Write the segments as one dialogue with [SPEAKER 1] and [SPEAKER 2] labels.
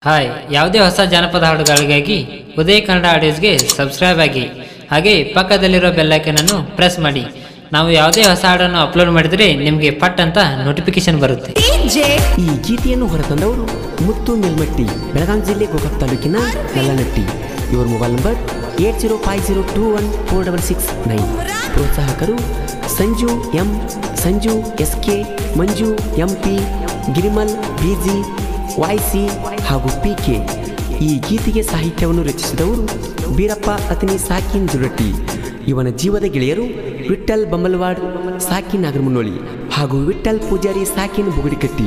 [SPEAKER 1] hi ಯಾವುದೇ ಹೊಸ ಜಾನಪದ ಹಾಡುಗಳಿಗಾಗಿ ಉದಯ ಕನ್ನಡ ಆಡಿಯೋಸ್ಗೆ ಸಬ್ಸ್ಕ್ರೈಬ್ ಆಗಿ ಹಾಗೆ ಪಕ್ಕದಲ್ಲಿರೋ ಬೆಲ್ಲೈಕನನ್ನು ಪ್ರೆಸ್ ಮಾಡಿ ನಾವು ಯಾವುದೇ ಹೊಸ ಹಾಡನ್ನು ಅಪ್ಲೋಡ್ ಮಾಡಿದರೆ ನಿಮಗೆ ಪಟ್ ಅಂತ ನೋಟಿಫಿಕೇಶನ್ ಬರುತ್ತೆ
[SPEAKER 2] ಡಿಜೆ
[SPEAKER 3] ಈ ಗೀತೆಯನ್ನು ಹೊರತಂದವರು ಮುತ್ತು ಮೇಲ್ಮಟ್ಟಿ ಬೆಳಗಾವಿ ಜಿಲ್ಲೆ ಗೋಕಾಕ್ ತಾಲೂಕಿನ ನಲ್ಲನಟ್ಟಿ ಇವರ mobile number eight zero five zero two one four double six nine ಪ್ರೋತ್ಸಾಹಕರು Sanju M Sanju S K Manju M P Girimal BG ವಾಯ್ಸಿ ಹಾಗೂ ಪಿ ಕೆ ಈ ಗೀತೆಗೆ ಸಾಹಿತ್ಯವನ್ನು ರಚಿಸಿದವರು ಬೀರಪ್ಪ ಅತನಿ ಸಾಕಿನ್ ಜುರಟ್ಟಿ ಇವನ ಜೀವದ ಗೆಳೆಯರು ವಿಠಲ್ ಬೊಮ್ಮಲ್ವಾಡ್ ಸಾಕಿನ್ ನಾಗರಮುನ್ನೋಳಿ ಹಾಗೂ ವಿಠಲ್ ಪೂಜಾರಿ ಸಾಕಿನ್ Bugudikatti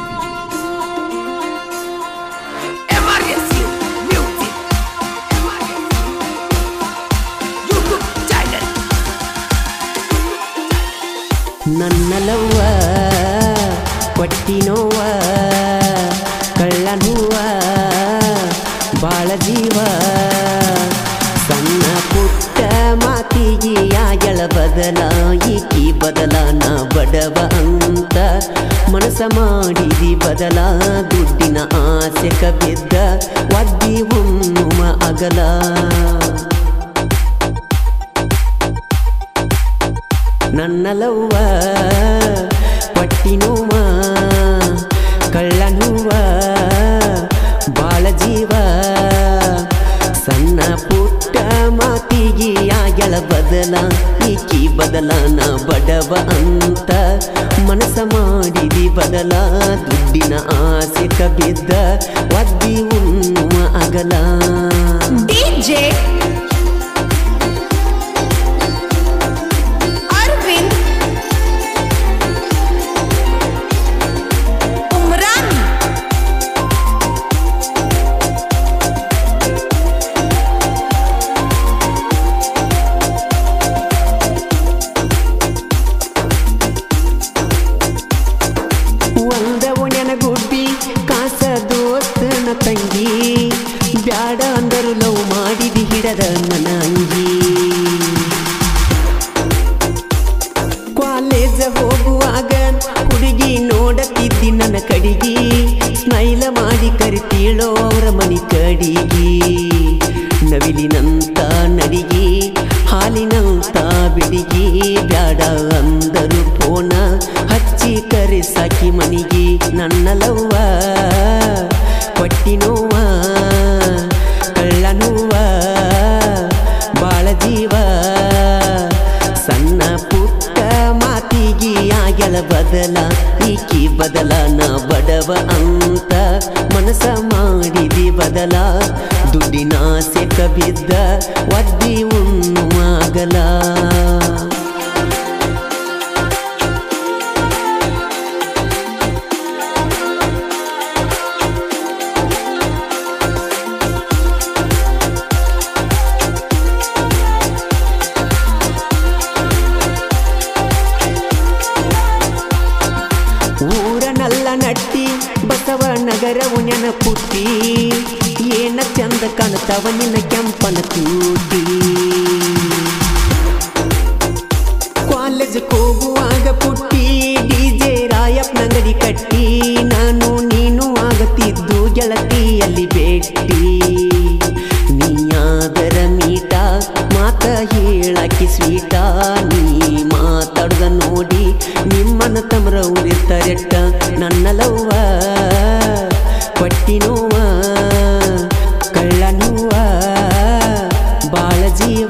[SPEAKER 2] emergency music YouTube channel
[SPEAKER 3] ನನ್ನ ಲವ್ವ ಕೊಟ್ಟಿನೋವ ಕಳ್ಳನುವ ಬಾಳ ಜೀವ ಸಣ್ಣ ಪುಟ್ಟ ಮಾತಿಗೆ ಯಾಗಳ ಬದಲ ಈಕಿ ಬದಲ ನಾ ಬಡವ ಅಂತ ಮನಸ ಮಾಡಿದಿ ಬದಲ ದುಡ್ಡಿನ ಆಸೆ ಕಬಿದ್ದ ಒದ್ದಿ ಉಣ್ಣುವ ಅಗಲ ನನ್ನ ಲವ್ವ ಪಟ್ಟಿನೋವ ಕಳ್ಳನುವ ಬಾಳ ಜೀವ ಸಣ್ಣ ಪುಟ್ಟ ಮಾತಿಗೆ ಯಾಗಳ ಬದಲ ಈಕಿ ಬದಲ ನಾ ಬಡವ ಅಂತ ಮನಸ ಮಾಡಿದಿ ಬದಲ ದುಡ್ಡಿನ ಆಸೆ ಕಬಿದ್ದ ಒದ್ದಿ ಉಣ್ಣುವ ಅಗಲ
[SPEAKER 2] ಡಿಜೆ ಅರವಿಂದ್ ಉಮ್ರಾನ್
[SPEAKER 3] ಒಂದ ಒಣ್ಯನ ಗುಡ್ಡಿ ಕಾಸ ದೋಸ್ತನ ತಂಗಿ ಬ್ಯಾಡ ಅಂದರು ಲವ್ ಮಾಡಿದಿ ಹಿಡದ ನನ್ನ ಅಂಗಿ ಕಾಲೇಜ ಹೋಗುವಾಗ ಹುಡುಗಿ ನೋಡತಿದ್ದಿ ನನ್ನ ಕಡಿಗಿ ಸ್ಮೈಲ ಮಾಡಿ ಕರಿತೀಳೋ ಅವರ ಮನಿ ಕಡಿಗಿ ನವಿಲಿನಂತ ನಡಿಗಿ ಹಾಲಿನಂತ ಬಿಡಿಗಿ ಬ್ಯಾಡ ಅಂದರು ಫೋನ ಹಚ್ಚಿ ಕರೆ ಸಾಕಿ ಮನಿಗಿ ನನ್ನ ಲವ್ವ ಕೊಟ್ಟಿನೋವ ಕಳ್ಳನುವ ಬಾಳ ಜೀವ ಸಣ್ಣ ಪುಟ್ಟ ಮಾತಿಗೆ ಆಗಳ ಬದಲ ಈಕಿ ಬದಲ ನಾ ಬಡವ ಅಂತ ಮನಸ ಮಾಡಿದಿ ಬದಲ ದುಡ್ಡಿನ ಸೆಕ ಬಿದ್ದ ಒದ್ದಿ ಉಣ್ಣುವಾಗಲ ಊರನಲ್ಲ ನಟ್ಟಿ ಬಸವ ನಗರವು ನೆನಪುಟ್ಟಿ ಏನ ಚಂದ ಕಾಣ್ತಾವ ನಿನ್ನ ಕೆಂಪನ ತೂಟಿ ಕಾಲೇಜ್ ಹೋಗುವಾಗ ಪುಟ್ಟಿ ಡಿಜೆ ರಾಯಪ್ ನಂಗಡಿ ಕಟ್ಟಿ ನಾನು ನೀನು ಆಗತಿದ್ದು ಗೆಳತಿಯಲ್ಲಿ ಭೇಟಿ ನೀಯಾದರ ಮೀಟ ಮಾತ ಹೇಳಕ್ಕೆ ಸ್ವೀಟ ನೀ ಮಾತಾಡ್ದ ನೋಡಿ ನಿಮ್ಮನ ತಮರ ಉರಿತರೆಟ್ಟ ನನ್ನ ಲವ್ವ ಪಟ್ಟಿನೋವ ಕಳ್ಳನುವ ಬಾಳ ಜೀವ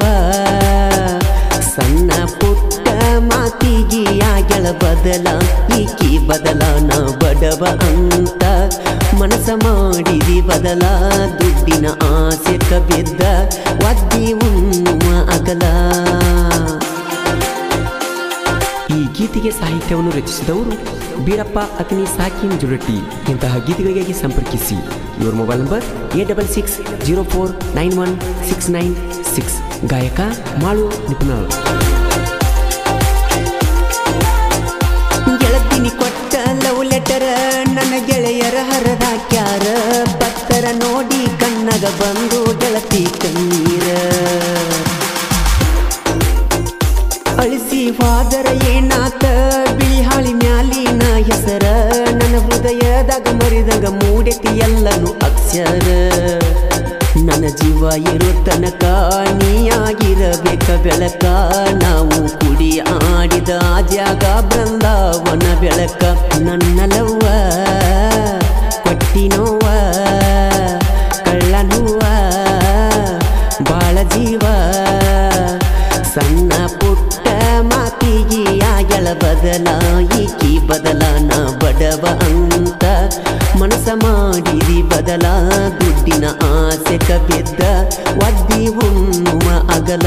[SPEAKER 3] ಸಣ್ಣ ಪುಟ್ಟ ಮಾತಿಗೆ ಯಾಗಳ ಬದಲ ಈಕಿ ಬದಲ ನಾ ಬಡವ ಅಂತ ಮನಸ ಮಾಡಿದಿ ಬದಲ ದುಡ್ಡಿನ ಆಸೆ ಕಬಿದ್ದ ಒದ್ದಿ ಉಣ್ಣುವ ಅಗಲ ಈ ಗೀತೆಗೆ ಸಾಹಿತ್ಯವನ್ನು ರಚಿಸಿದವರು ಬೀರಪ್ಪ ಅತನಿ ಸಾಕಿನ್ ಜುರಟ್ಟಿ ಇಂತಹ ಗೀತೆಗಳಿಗಾಗಿ ಸಂಪರ್ಕಿಸಿ ಇವರ mobile number eight double six zero four nine one six nine six ಗಾಯಕ ಮಾಳು ನಿಪುಣರು ಗೆಳತಿನಿ ಕೊಟ್ಟ ಲವ್ ಲೆಟರ್ ನನ್ನ ಗೆಳೆಯರ ಹರದಾಕ್ಯಾರ ಪತ್ತರ ನೋಡಿ ಕಣ್ಣಗ ಬಂದು ಗೆಳತಿ ಕಣ್ಣೀರ ಅಳಿಸಿ ಹೋದರ ಏನಾತ ಬಿಳಿಹಾಳಿ ಮ್ಯಾಲಿನ ಹೆಸರ ನನ್ನ ಹೃದಯದಾಗ ಮರಿದಂಗ ಮೂಡೆತಿ ಎಲ್ಲನು ಅಕ್ಷ ಹಚ್ಚಾರ ನನ್ನ ಜೀವ ಇರೋ ತನಕ ನೀಯಾಗಿರಬೇಕ ಬೆಳಕ ನಾವು ಕುಡಿ ಆಡಿದ ಆ ಜಾಗ ಬೃಂದಾವನ ಬೆಳಕ ನನ್ನ ಲವ್ವ ಕೊಟ್ಟಿನೋವ ಕಳ್ಳನುವ ಬಾಳ ಜೀವ ಸಣ್ಣ ಪುಟ್ಟ ಮಾತಿಗೆ ಆಗಳ ಬದಲ ಈಕಿ ಬದಲ ನಾ ಬಡವ ಅಂತ ಮನಸ ಮಾಡಿದಿ ಬದಲ ದುಡ್ಡಿನ ಆಸೆ ಕಬಿದ್ದ ಒದ್ದಿ ಉಣ್ಣುವ ಅಗಲ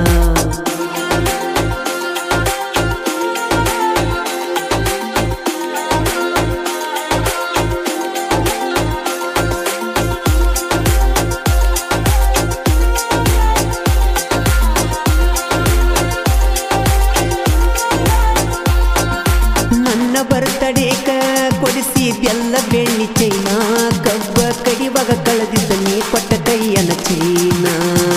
[SPEAKER 3] ನನ್ನ ಬರ್ತಡೇಕ ಕೊಡಿಸಿದ್ಯಲ್ಲ ಬೆಳ್ಳಿ ಚೈನಾ ಕಬ್ಬ ಕಡಿವಾಗ ಕಳೆದಿದ್ದ ನೀ ಕೊಟ್ಟ ಕೈಯನ ಚೈನಾ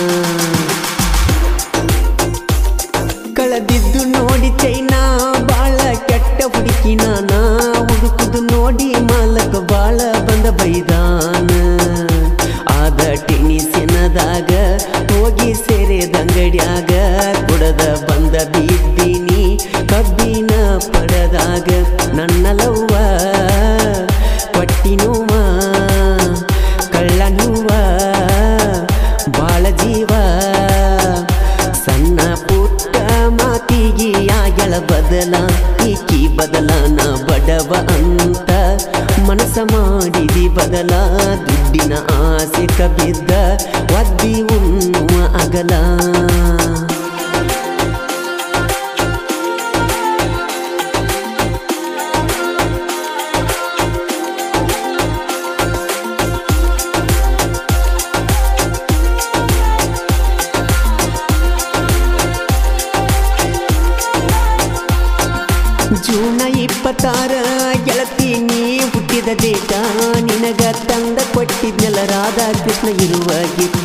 [SPEAKER 3] ಕಳೆದಿದ್ದು ನೋಡಿ ಚೈನಾ ಬಾಳ ಕೆಟ್ಟ ಹುಡುಕಿ ನಾನ ಹುಡುಕುದು ನೋಡಿ ಮಾಲಕ ಬಾಳ ಬಂದ ಬೈದಾನ ಆದ ಟೆನಿಸಿನದಾಗ ಹೋಗಿ ಸೇರಿದಂಗಡ್ಯಾಗ ಕುಡದ ಬಂದ ಬಿದ್ದೀನಿ ಕಬ್ಬಿನ ಪಡದಾಗ ನನ್ನ ಲವ್ವ ಪಟ್ಟಿನುವ ಕಳ್ಳನುವ ಬಾಳ ಜೀವ ಸಣ್ಣ ಪುಟ್ಟ ಮಾತಿಗೆ ಆಗಳ ಬದಲ ಈಕಿ ಬದಲ ನಾ ಬಡವ ಅಂತ ಮನಸ ಮಾಡಿದಿ ಬದಲ ದುಡ್ಡಿನ ಆಸೆ ಕಬಿದ್ದ ಒದ್ದಿ ಉಣ್ಣುವ ಅಗಲ ಜೂನ ಇಪ್ಪತ್ತಾರ ಗೆಳತಿ ನೀ ಹುಟ್ಟಿದ ಡೇಟ ನಿನಗ ತಂದ ಕೊಟ್ಟಿದ್ನೆಲ್ಲ ರಾಧಾ ಕೃಷ್ಣ ಇರುವ ಗಿಟ್ಟ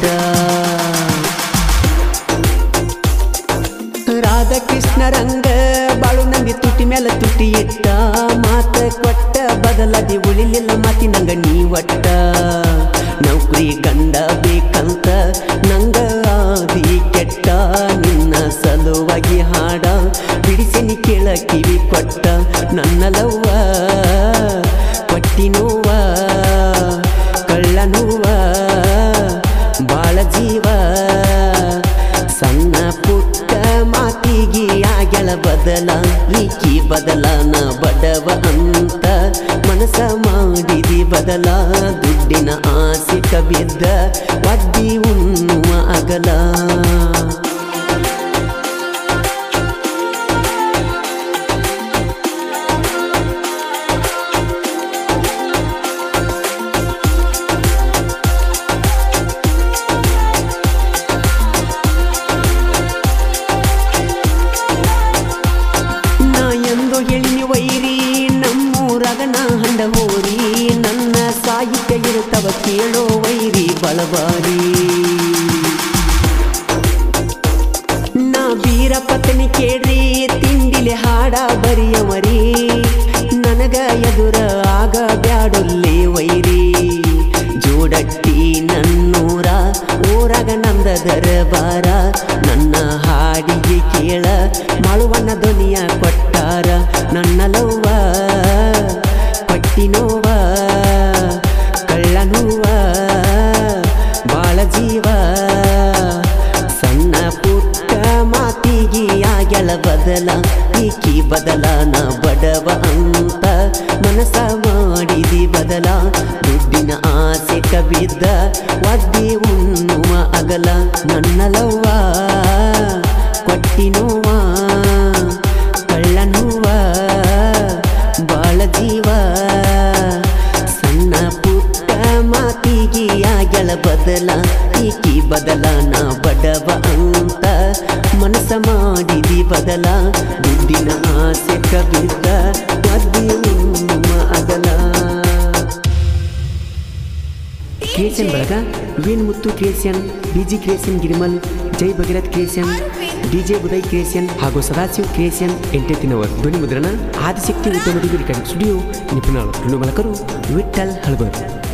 [SPEAKER 3] ರಾಧಾ ಕೃಷ್ಣ ರಂಗ ಬಾಳು ನಂದಿ ತುಟಿ ಮೇಲೆ ತುಟಿ ಇಟ್ಟ ಮಾತ ಕೊಟ್ಟ ಬದಲದಿ ಉಳಿಲಿಲ್ಲ ಮಾತಿ ನಂಗ ನೀ ಒಟ್ಟ ನೌಕರಿ ಗಂಡ ಬೇಕಂತ ನಂಗ ಆದಿ ಕೆಟ್ಟ ನಿನ್ನ ಸಲುವಾಗಿ ಹಾಡ ಬಿಡಿಸಿನಿ ಕೇಳ ಕಿವಿ ಕೊಟ್ಟ ನನ್ನ ಲವ್ವ ಪಟ್ಟಿನೋವ ಕಳ್ಳನುವ ಬಾಳ ಜೀವ ಸಣ್ಣ ಪುಟ್ಟ ಮಾತಿಗೆ ಆಗಳ ಬದಲ ಈಕಿ ಬದಲ ನಾ ಬಡವ ಅಂತ ಮನಸ ಮಾಡಿದಿ ಬದಲ ದುಡ್ಡಿನ ಆಸೆ ಕಬಿದ್ದ ಒದ್ದಿ ಉಣ್ಣುವ ಅಗಲ ನಾ ಎಂದು ಎಳಿನಿ ವೈರಿ ನಮ್ಮೂರಾಗ ನಾ ಹಂಡ ಹೋರಿ ನನ್ನ ಸಾಹಿತ್ಯ ಇರುತ್ತವ ಕೇಳೋ ವೈರಿ ಬಳಬಾರಿ ನಾ ಬೀರ ಪತ್ನಿ ಕೇಳ್ರಿ ತಿಂಡಿಲೆ ಹಾಡ ಬರಿಯವರಿ ನನಗ ಎದುರ ಆಗ ಬ್ಯಾಡೊಲ್ಲಿ ವೈರಿ ಜೋಡಟ್ಟಿ ನನ್ನೂರ ಊರಾಗ ನಂದ ದರಬಾರ ನನ್ನ ಹಾಡಿಗೆ ಕೇಳ ಮಾಳುವನ್ನ ಧ್ವನಿಯ ಕೊಟ್ಟಾರ ನನ್ನ ಲವ್ವ ಪಟ್ಟಿನೋವ ಕಳ್ಳನುವ ಬಾಳ ಜೀವ ಸಣ್ಣ ಪುಟ್ಟ ಮಾತಿಗೆ ಆಗಳ ಬದಲ ಈಕಿ ಬದಲ ನಾ ಬಡವ ಅಂತ ಮನಸ ಮಾಡಿದಿ ಬದಲ ದುಡ್ಡಿನ ಆಸೆ ಕಬಿದ್ದ ಒದ್ದಿ ಉಣ್ಣುವ ಅಗಲ ನನ್ನ ಲವ್ವ ಕೊಟ್ಟಿನೋವ ಕಳ್ಳನುವ ಬಾಳ ಜೀವ ಸಣ್ಣ ಪುಟ್ಟ ಮಾತಿಗೆ ಆಗಳ ಬದಲ ಈಕಿ ಬದಲ ನಾ ಬಡವ ಅಂತ ಮನಸ ಮಾಡಿದಿ ಬದಲ ದುಡ್ಡಿನ ಆಸೆ ಕಬಿದ್ದ ಒದ್ದಿ ಉಣ್ಣುವ ಅಗಲ ಕ್ರಿಯೇಷನ್ ಬಳಗ Venu Muthu creation DG creation Girimal Jai Bhagirath creation DJ Uday creation ಹಾಗೂ ಸದಾಶಿವ್ ಕ್ರಿಯೇಷನ್ ಎಂಟೆತ್ತಿನವರ್ ಧ್ವನಿ ಮುದ್ರಣ ಆದಿಶಕ್ತಿ ಉದ್ಯಮ ರೆಕಾರ್ಡಿಂಗ್ ಸ್ಟುಡಿಯೋ ನಿಪುಣರು ಋಣಮಲಕರು ವಿಠಲ್ ಹಳಬರ್